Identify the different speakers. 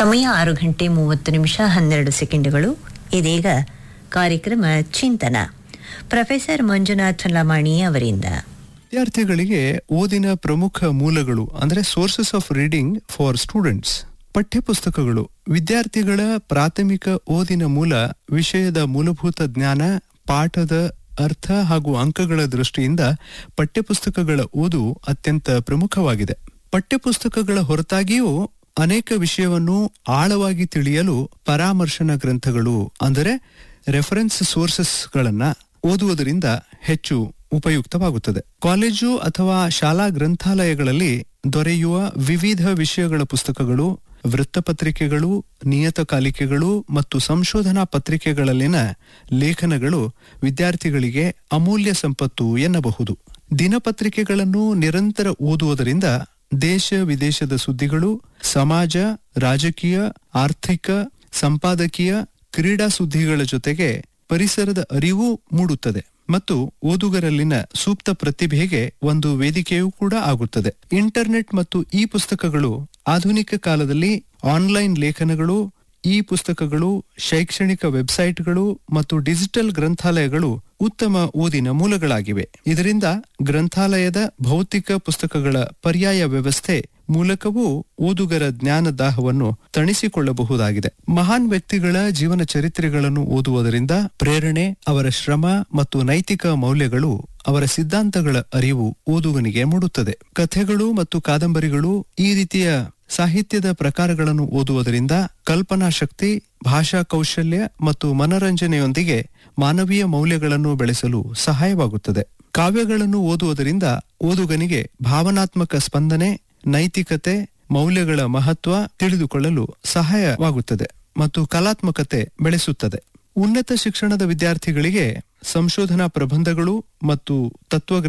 Speaker 1: ಸಮಯ ಆರು ಗಂಟೆ ಮೂವತ್ತು ನಿಮಿಷ ಹನ್ನೆರಡು ಸೆಕೆಂಡುಗಳು ಇದೀಗ ಕಾರ್ಯಕ್ರಮ ಚಿಂತನ ಪ್ರೊಫೆಸರ್ ಮಂಜುನಾಥ್ ಲಮಾಣಿ ಅವರಿಂದ
Speaker 2: ವಿದ್ಯಾರ್ಥಿಗಳಿಗೆ ಓದಿನ ಪ್ರಮುಖ ಮೂಲಗಳು ಅಂದ್ರೆ sources of reading for students ಪಠ್ಯಪುಸ್ತಕಗಳು ವಿದ್ಯಾರ್ಥಿಗಳ ಪ್ರಾಥಮಿಕ ಓದಿನ ಮೂಲ ವಿಷಯದ ಮೂಲಭೂತ ಜ್ಞಾನ ಪಾಠದ ಅರ್ಥ ಹಾಗೂ ಅಂಕಗಳ ದೃಷ್ಟಿಯಿಂದ ಪಠ್ಯಪುಸ್ತಕಗಳ ಓದು ಅತ್ಯಂತ ಪ್ರಮುಖವಾಗಿದೆ ಪಠ್ಯಪುಸ್ತಕಗಳ ಹೊರತಾಗಿಯೂ ಅನೇಕ ವಿಷಯವನ್ನು ಆಳವಾಗಿ ತಿಳಿಯಲು ಪರಾಮರ್ಶನ ಗ್ರಂಥಗಳು ಅಂದರೆ ರೆಫರೆನ್ಸ್ ಸೋರ್ಸಸ್ಗಳನ್ನ ಓದುವುದರಿಂದ ಹೆಚ್ಚು ಉಪಯುಕ್ತವಾಗುತ್ತದೆ ಕಾಲೇಜು ಅಥವಾ ಶಾಲಾ ಗ್ರಂಥಾಲಯಗಳಲ್ಲಿ ದೊರೆಯುವ ವಿವಿಧ ವಿಷಯಗಳ ಪುಸ್ತಕಗಳು ವೃತ್ತಪತ್ರಿಕೆಗಳು ನಿಯತಕಾಲಿಕೆಗಳು ಮತ್ತು ಸಂಶೋಧನಾ ಪತ್ರಿಕೆಗಳಲ್ಲಿನ ಲೇಖನಗಳು ವಿದ್ಯಾರ್ಥಿಗಳಿಗೆ ಅಮೂಲ್ಯ ಸಂಪತ್ತು ಎನ್ನಬಹುದು ದಿನಪತ್ರಿಕೆಗಳನ್ನು ನಿರಂತರ ಓದುವುದರಿಂದ ದೇಶ ವಿದೇಶದ ಸುದ್ದಿಗಳು ಸಮಾಜ ರಾಜಕೀಯ ಆರ್ಥಿಕ ಸಂಪಾದಕೀಯ ಕ್ರೀಡಾ ಸುದ್ದಿಗಳ ಜೊತೆಗೆ ಪರಿಸರದ ಅರಿವು ಮೂಡುತ್ತದೆ ಮತ್ತು ಓದುಗರಲ್ಲಿನ ಸೂಕ್ತ ಪ್ರತಿಭೆಗೆ ಒಂದು ವೇದಿಕೆಯೂ ಕೂಡ ಆಗುತ್ತದೆ ಇಂಟರ್ನೆಟ್ ಮತ್ತು ಇ ಪುಸ್ತಕಗಳು ಆಧುನಿಕ ಕಾಲದಲ್ಲಿ ಆನ್ಲೈನ್ ಲೇಖನಗಳು ಇ ಪುಸ್ತಕಗಳು ಶೈಕ್ಷಣಿಕ ವೆಬ್ಸೈಟ್ಗಳು ಮತ್ತು ಡಿಜಿಟಲ್ ಗ್ರಂಥಾಲಯಗಳು ಉತ್ತಮ ಓದಿನ ಮೂಲಗಳಾಗಿವೆ ಇದರಿಂದ ಗ್ರಂಥಾಲಯದ ಭೌತಿಕ ಪುಸ್ತಕಗಳ ಪರ್ಯಾಯ ವ್ಯವಸ್ಥೆ ಮೂಲಕವೂ ಓದುಗರ ಜ್ಞಾನ ದಾಹವನ್ನು ತಣಿಸಿಕೊಳ್ಳಬಹುದಾಗಿದೆ ಮಹಾನ್ ವ್ಯಕ್ತಿಗಳ ಜೀವನ ಚರಿತ್ರೆಗಳನ್ನು ಓದುವುದರಿಂದ ಪ್ರೇರಣೆ ಅವರ ಶ್ರಮ ಮತ್ತು ನೈತಿಕ ಮೌಲ್ಯಗಳು ಅವರ ಸಿದ್ಧಾಂತಗಳ ಅರಿವು ಓದುಗನಿಗೆ ಮೂಡುತ್ತದೆ ಕಥೆಗಳು ಮತ್ತು ಕಾದಂಬರಿಗಳು ಈ ರೀತಿಯ ಸಾಹಿತ್ಯದ ಪ್ರಕಾರಗಳನ್ನು ಓದುವುದರಿಂದ ಕಲ್ಪನಾ ಶಕ್ತಿ ಭಾಷಾ ಕೌಶಲ್ಯ ಮತ್ತು ಮನರಂಜನೆಯೊಂದಿಗೆ ಮಾನವೀಯ ಮೌಲ್ಯಗಳನ್ನು ಬೆಳೆಸಲು ಸಹಾಯವಾಗುತ್ತದೆ ಕಾವ್ಯಗಳನ್ನು ಓದುವುದರಿಂದ ಓದುಗನಿಗೆ ಭಾವನಾತ್ಮಕ ಸ್ಪಂದನೆ ನೈತಿಕತೆ ಮೌಲ್ಯಗಳ ಮಹತ್ವ ತಿಳಿದುಕೊಳ್ಳಲು ಸಹಾಯವಾಗುತ್ತದೆ ಮತ್ತು ಕಲಾತ್ಮಕತೆ ಬೆಳೆಸುತ್ತದೆ ಉನ್ನತ ಶಿಕ್ಷಣದ ವಿದ್ಯಾರ್ಥಿಗಳಿಗೆ ಸಂಶೋಧನಾ ಪ್ರಬಂಧಗಳು ಮತ್ತು ತತ್ವ